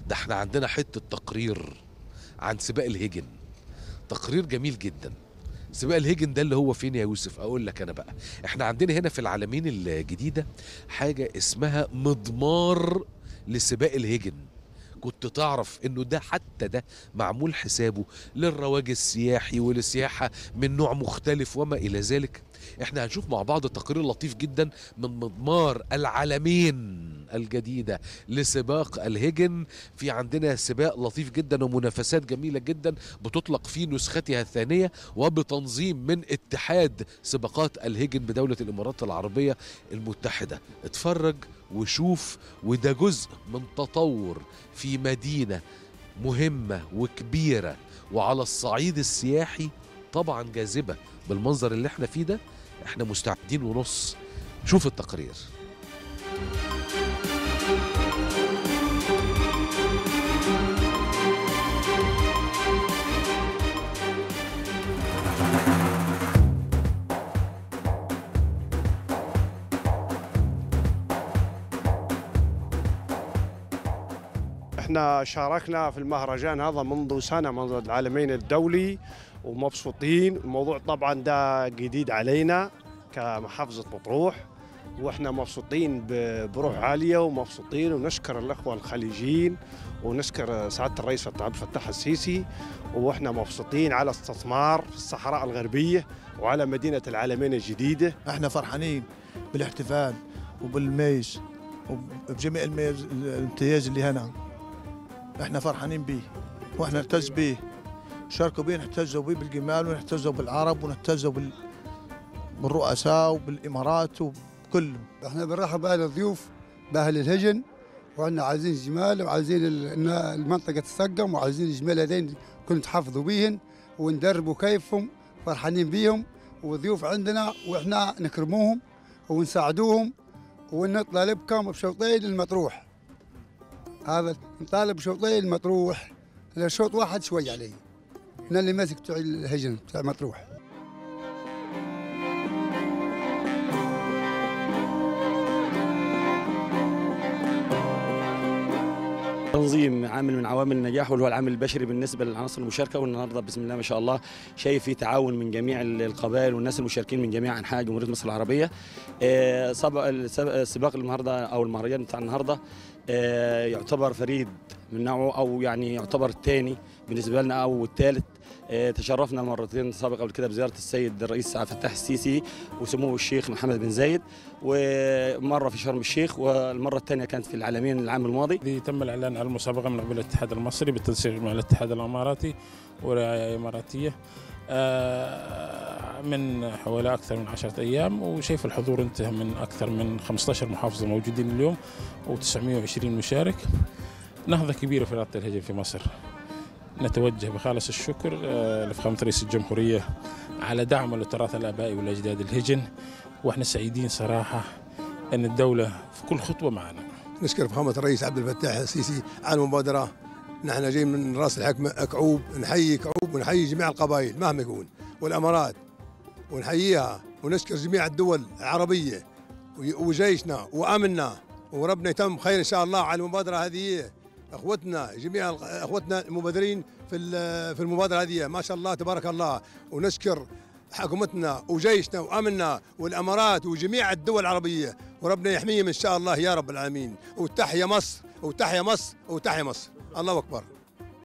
ده احنا عندنا حته تقرير عن سباق الهجن تقرير جميل جدا سباق الهجن ده اللي هو فين يا يوسف اقول لك انا بقى احنا عندنا هنا في العالمين الجديده حاجه اسمها مضمار لسباق الهجن كنت تعرف انه ده حتى ده معمول حسابه للرواج السياحي وللسياحه من نوع مختلف وما الى ذلك احنا هنشوف مع بعض تقرير لطيف جدا من مضمار العالمين الجديدة لسباق الهجن في عندنا سباق لطيف جدا ومنافسات جميلة جدا بتطلق في نسختها الثانية وبتنظيم من اتحاد سباقات الهجن بدولة الإمارات العربية المتحدة اتفرج وشوف وده جزء من تطور في مدينة مهمة وكبيرة وعلى الصعيد السياحي طبعا جاذبة بالمنظر اللي احنا فيه ده احنا مستعدين ونص شوف التقرير احنا شاركنا في المهرجان هذا منذ سنه منذ العالمين الدولي ومبسوطين الموضوع طبعا ده جديد علينا كمحافظه مطروح واحنا مبسوطين ب- بروح عاليه ومبسوطين ونشكر الاخوه الخليجيين ونشكر سعاده الرئيس عبد الفتاح السيسي واحنا مبسوطين على استثمار في الصحراء الغربيه وعلى مدينه العالمين الجديده احنا فرحانين بالاحتفال وبالميز وبجميع الميز الامتياز اللي هنا احنا فرحانين به واحنا نعتز به شاركوا بيه نحتزوا به بالجمال ونحتزوا بالعرب ونحتزوا بال... بالرؤساء وبالامارات وكله احنا بنرحب باهل الضيوف باهل الهجن وعندنا عايزين جمال وعايزين ال- إن المنطقه تسقم وعايزين الجمال هذين كنتوا تحافظوا بيهن وندربوا كيفهم فرحانين بيهم وضيوف عندنا واحنا نكرموهم ونساعدوهم ونطالبكم بشوطين المطروح هذا نطالب بشوطين المطروح لأن شوط واحد شوي عليه احنا اللي ماسك بتوع الهجن بتوع مطروح تنظيم عامل من عوامل النجاح واللي هو العامل البشري بالنسبه للعناصر المشاركه والنهارده بسم الله ما شاء الله شايف في تعاون من جميع القبائل والناس المشاركين من جميع انحاء جمهوريه مصر العربيه آه، سبق السبق- السباق النهارده او المهرجان بتاع النهارده آه، يعتبر فريد من نوعه او يعني يعتبر الثاني بالنسبه لنا او الثالث آه، تشرفنا مرتين سابقا قبل كده بزياره السيد الرئيس عبد الفتاح السيسي وسموه الشيخ محمد بن زايد ومره في شرم الشيخ والمره الثانيه كانت في العالمين العام الماضي دي تم الاعلان على المسابقه من قبل الاتحاد المصري بالتنسيق مع الاتحاد الاماراتي ورعايه اماراتيه آه، من حوالي اكثر من عشرة ايام وشايف الحضور انتهى من اكثر من 15 محافظه موجودين اليوم و920 مشارك نهضه كبيره في رياضه الهجن في مصر نتوجه بخالص الشكر آه، لفخامه رئيس الجمهوريه على دعمه لتراث الاباء والاجداد الهجن واحنا سعيدين صراحه ان الدوله في كل خطوه معنا نشكر فخامة الرئيس عبد الفتاح السيسي على المبادرة نحن جايين من راس الحكمة كعوب نحيي كعوب ونحيي جميع القبائل مهما يكون والأمارات ونحييها ونشكر جميع الدول العربية وي- وجيشنا وأمننا وربنا يتم خير إن شاء الله على المبادرة هذه اخوتنا جميع الق- اخوتنا المبادرين في ال- في المبادره هذه ما شاء الله تبارك الله ونشكر حكومتنا وجيشنا وامننا والامارات وجميع الدول العربيه وربنا يحميهم ان شاء الله يا رب العالمين وتحيا مصر وتحيا مصر وتحيا مصر الله اكبر